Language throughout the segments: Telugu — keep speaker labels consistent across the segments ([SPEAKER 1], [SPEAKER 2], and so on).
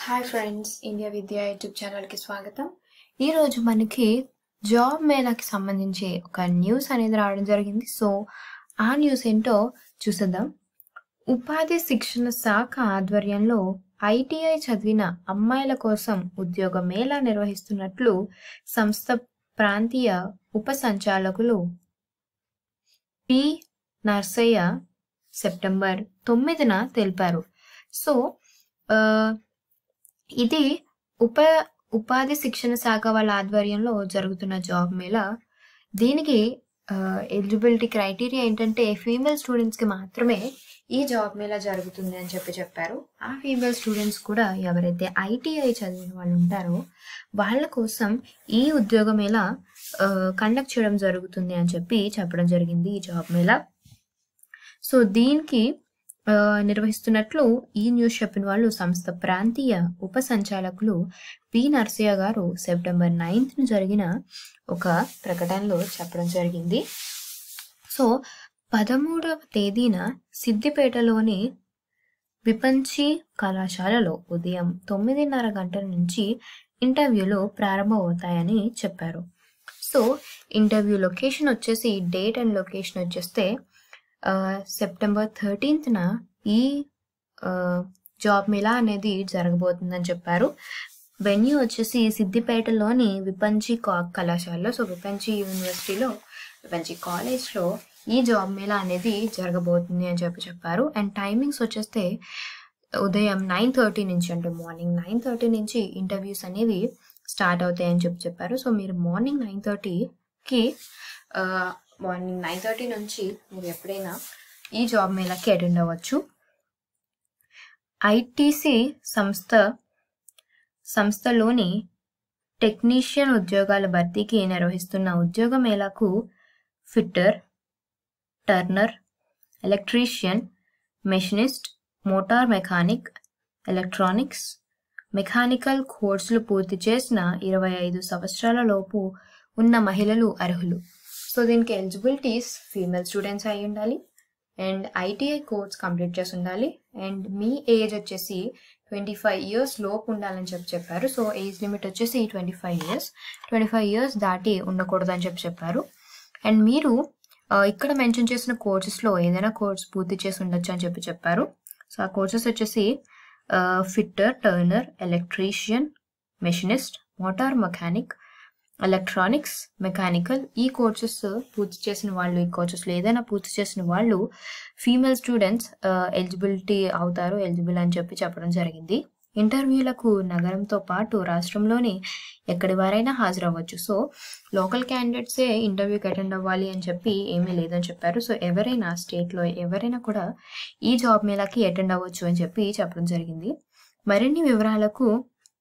[SPEAKER 1] hi friends India Vidya YouTube ఛానల్కి స్వాగతం ఈరోజు మనకి జాబ్ మేళాకి సంబంధించి ఒక న్యూస్ అనేది రావడం జరిగింది సో ఆ న్యూస్ ఏంటో చూసేద్దాం ఉపాధి శిక్షణ శాఖ ఆధ్వర్యంలో ఐటీఐ చదివిన అమ్మాయిల కోసం ఉద్యోగ మేళా నిర్వహిస్తున్నట్లు సంస్థ ప్రాంతీయ ఉప సంచాలకులు పి నర్సయ్య సెప్టెంబర్ తొమ్మిదిన తెలిపారు సో ఆ, ఇది ఉప ఉపాధి శిక్షణ శాఖ వాళ్ళ ఆధ్వర్యంలో జరుగుతున్న జాబ్ మేళ దీనికి ఎలిజిబిలిటీ క్రైటీరియా ఏంటంటే ఫీమేల్ స్టూడెంట్స్కి మాత్రమే ఈ జాబ్ మేళ జరుగుతుంది అని చెప్పి చెప్పారు ఆ ఫీమేల్ స్టూడెంట్స్ కూడా ఎవరైతే ఐటీఐ చదివిన వాళ్ళు ఉంటారో వాళ్ళ కోసం ఈ ఉద్యోగ మేళ కండక్ట్ చేయడం జరుగుతుంది అని చెప్పి చెప్పడం జరిగింది ఈ జాబ్ మేళ సో దీనికి ఆ, నిర్వహిస్తున్నట్లు ఈ న్యూస్ చెప్పిన వాళ్ళు సంస్థ ప్రాంతీయ ఉప సంచాలకులు పి నర్సయ్య గారు సెప్టెంబర్ నైన్త్న జరిగిన ఒక ప్రకటనలో చెప్పడం జరిగింది సో పదమూడవ తేదీన సిద్దిపేటలోని విపంచి కళాశాలలో ఉదయం తొమ్మిదిన్నర గంటల నుంచి ఇంటర్వ్యూలు ప్రారంభమవుతాయని చెప్పారు సో ఇంటర్వ్యూ లొకేషన్ వచ్చేసి డేట్ అండ్ లొకేషన్ వచ్చేస్తే ఆ, సెప్టెంబర్ థర్టీన్త్న ఈ ఆ, జాబ్ మేళా అనేది జరగబోతుందని చెప్పారు వెన్యూ వచ్చేసి సిద్దిపేటలోని విపంచి కా- కళాశాలలో సో విపంచి యూనివర్సిటీలో విపంచి కాలేజ్లో ఈ జాబ్ మేళా అనేది జరగబోతుంది అని చెప్పి చెప్పారు అండ్ టైమింగ్స్ వచ్చేస్తే ఉదయం నైన్ థర్టీ నుంచి అంటే మార్నింగ్ నైన్ థర్టీ నుంచి ఇంటర్వ్యూస్ అనేవి స్టార్ట్ అవుతాయని చెప్పి చెప్పారు సో మీరు మార్నింగ్ నైన్ థర్టీకి మార్నింగ్ నైన్ థర్టీ నుంచి మీరు ఎప్పుడైనా ఈ జాబ్ మేళకి అటెండ్ అవ్వచ్చు ఐటీసీ సంస్థ సంస్థలోని టెక్నీషియన్ ఉద్యోగాల భర్తీకి నిర్వహిస్తున్న ఉద్యోగ మేళాకు fitter turner electrician machinist motor mechanic electronics mechanical కోర్సులు పూర్తి చేసిన ఇరవై ఐదు సంవత్సరాల లోపు ఉన్న మహిళలు అర్హులు సో దీనికి ఎలిజిబిలిటీస్ ఫీమేల్ స్టూడెంట్స్ అయి ఉండాలి అండ్ ఐటీఐ కోర్స్ కంప్లీట్ చేసి ఉండాలి అండ్ మీ ఏజ్ వచ్చేసి ట్వంటీ ఫైవ్ ఇయర్స్ లోపు ఉండాలని చెప్పి చెప్పారు సో ఏజ్ లిమిట్ వచ్చేసి twenty five years twenty five years దాటి ఉండకూడదని చెప్పి చెప్పారు అండ్ మీరు ఆ, ఇక్కడ మెన్షన్ చేసిన కోర్సెస్లో ఏదైనా కోర్స్ పూర్తి చేసి ఉండొచ్చు అని చెప్పి చెప్పారు సో ఆ కోర్సెస్ వచ్చేసి fitter turner electrician machinist motor mechanic electronics mechanical ఈ కోర్సెస్ పూర్తి చేసిన వాళ్ళు ఈ కోర్సెస్లో ఏదైనా పూర్తి చేసిన వాళ్ళు ఫీమేల్ స్టూడెంట్స్ ఎలిజిబిలిటీ అవుతారు ఎలిజిబుల్ అని చెప్పి చెప్పడం జరిగింది ఇంటర్వ్యూలకు నగరంతో పాటు రాష్ట్రంలోని ఎక్కడి వారైనా హాజరవ్వచ్చు సో లోకల్ క్యాండిడేట్సే ఇంటర్వ్యూకి అటెండ్ అవ్వాలి అని చెప్పి ఏమీ లేదని చెప్పారు సో ఎవరైనా స్టేట్లో ఎవరైనా కూడా ఈ జాబ్ మేళాకి అటెండ్ అవ్వచ్చు అని చెప్పి చెప్పడం జరిగింది మరిన్ని వివరాలకు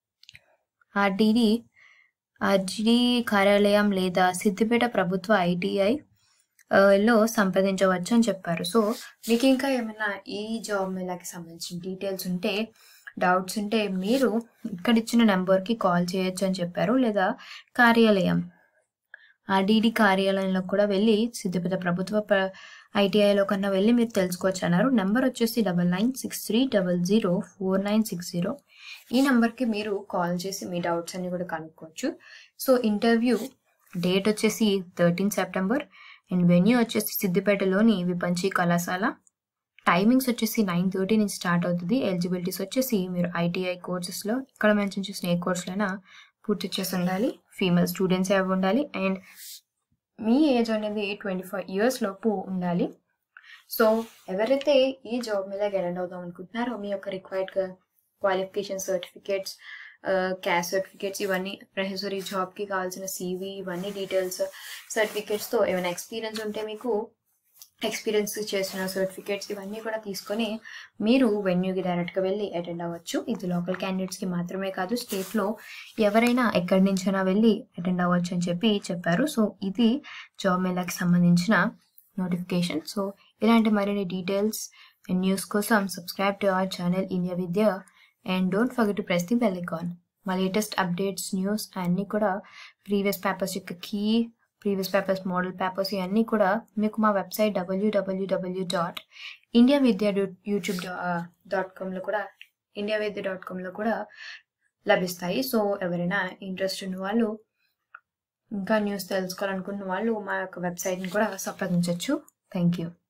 [SPEAKER 1] ఆర్డీడీ ఆర్జీడీ కార్యాలయం లేదా సిద్దిపేట ప్రభుత్వ ఐటీఐ ఆ, లో సంప్రదించవచ్చు అని చెప్పారు సో మీకు ఇంకా ఏమైనా ఈ జాబ్ మేళాకి సంబంధించిన డీటెయిల్స్ ఉంటే డౌట్స్ ఉంటే మీరు ఇక్కడ ఇచ్చిన నెంబర్కి కాల్ చేయొచ్చు అని చెప్పారు లేదా కార్యాలయం ఆర్డీడీ కార్యాలయంలో కూడా వెళ్ళి సిద్దిపేట ప్రభుత్వ ప్ర- ఐటీఐలో కన్నా వెళ్ళి మీరు తెలుసుకోవచ్చు అన్నారు నెంబర్ వచ్చేసి double nine six three double zero four nine six zero ఈ నెంబర్కి మీరు కాల్ చేసి మీ డౌట్స్ అన్ని కూడా కనుక్కోవచ్చు సో ఇంటర్వ్యూ డేట్ వచ్చేసి థర్టీన్ సెప్టెంబర్ అండ్ వెన్యూ వచ్చేసి సిద్దిపేటలోని విపంచి కళాశాల టైమింగ్స్ వచ్చేసి నైన్ థర్టీ నుంచి స్టార్ట్ అవుతుంది ఎలిజిబిలిటీస్ వచ్చేసి మీరు ఐటీఐ కోర్సెస్లో ఇక్కడ మెన్షన్ చేసిన ఏ కోర్సులైనా పూర్తి చేసి ఉండాలి ఫీమేల్ స్టూడెంట్స్ అవి ఉండాలి అండ్ మీ ఏజ్ అనేది ట్వంటీ ఫైవ్ ఇయర్స్ లోపు ఉండాలి సో ఎవరైతే ఈ జాబ్ మీద అటెండ్ అవుదాం అనుకుంటున్నారో మీ యొక్క required qualification certificates caste certificates ఇవన్నీ ప్రొఫెసరీ జాబ్కి కావాల్సిన సీవీ ఇవన్నీ డీటెయిల్స్ సర్టిఫికేట్స్తో ఏమైనా ఎక్స్పీరియన్స్ ఉంటే మీకు ఎక్స్పీరియన్స్ చేసిన సర్టిఫికేట్స్ ఇవన్నీ కూడా తీసుకొని మీరు వెన్యూకి డైరెక్ట్గా వెళ్ళి అటెండ్ అవ్వచ్చు ఇది లోకల్ క్యాండిడేట్స్కి మాత్రమే కాదు స్టేట్లో ఎవరైనా ఎక్కడి నుంచైనా వెళ్ళి అటెండ్ అవ్వచ్చు అని చెప్పి చెప్పారు సో ఇది జాబ్ మేళాకి సంబంధించిన నోటిఫికేషన్ సో ఇలాంటి మరిన్ని డీటెయిల్స్ అండ్ న్యూస్ కోసం subscribe to our channel India Vidya and don't forget to press the bell icon మా లేటెస్ట్ అప్డేట్స్ న్యూస్ అన్నీ కూడా ప్రీవియస్ పేపర్స్ యొక్క key previous papers model papers ఇవన్నీ కూడా మీకు మా website W W W dot India Vidya YouTube dot కామ్లో కూడా ఇండియా వైద్య డాట్ కామ్లో కూడా లభిస్తాయి సో ఎవరైనా ఇంట్రెస్ట్ ఉన్న వాళ్ళు ఇంకా న్యూస్ తెలుసుకోవాలనుకున్న వాళ్ళు మా యొక్క వెబ్సైట్ని కూడా సంప్రదించవచ్చు థ్యాంక్ యూ